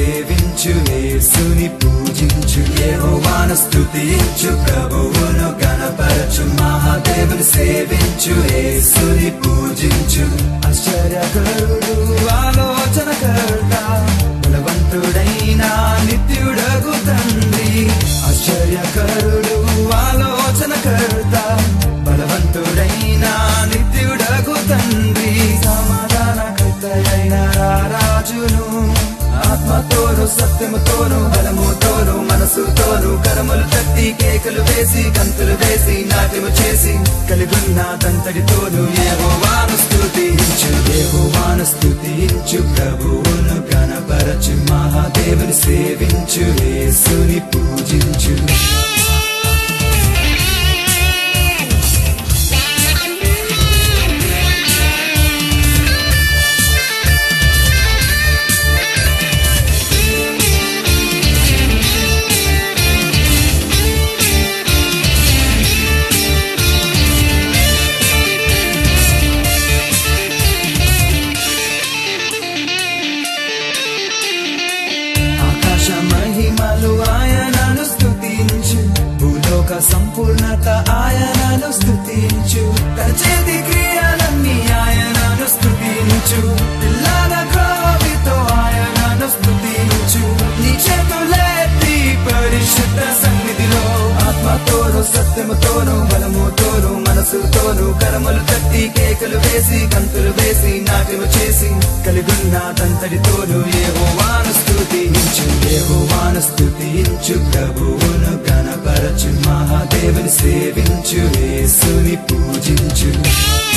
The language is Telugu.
సేవించు యేసుని పూజించు యెహోవాను స్తుతించు ప్రభువును గణపరచు మహాదేవుని సేవించు యేసుని పూజించు ఆశ్చర్యకరుడు ఆలోచనకర్త బలవంతుడైన నిత్యుడగు తండ్రి ఆశ్చర్యకరుడు ఆలోచనకర్త బలవంతుడైన నిత్యుడగు తండ్రి సమాధానకర్తయైన రారాజును ఆత్మతోను సత్యముతోను బలముతోను మనసుతోను కరములు తట్టి కేకలు వేసి గంతులు వేసి నాట్యము చేసి కలిగున్న తంతడితోను ఏహోవాను స్తుతించు ఏహోవాను స్తుతించు ప్రభువును గణపరచు మహాదేవుని సేవించు యేసుని పూజించు ఆకాశ మహిమలు ఆయనను స్తుతించు భూలోక సంపూర్ణత ఆయనను స్తుతించు తన చేతి క్రియలన్నీ ఆయనను స్తుతించు పిల్లల క్రోవితో ఆయనను స్తుతించు నీ చేతులెత్తి పరిశుద్ధ సన్నిధిలో ఆత్మతోను సత్యముతోను బలముతోను మనసుతోను కరములు తట్టి కేకలు వేసి గంతులు వేసి నాట్యము చేసి కలిగున్న తంతడితోను ఏహోవాను స్తుతించు ఏహోవాను స్తుతించు ప్రభువును గణపరచు మహాదేవుని సేవించు యేసుని పూజించు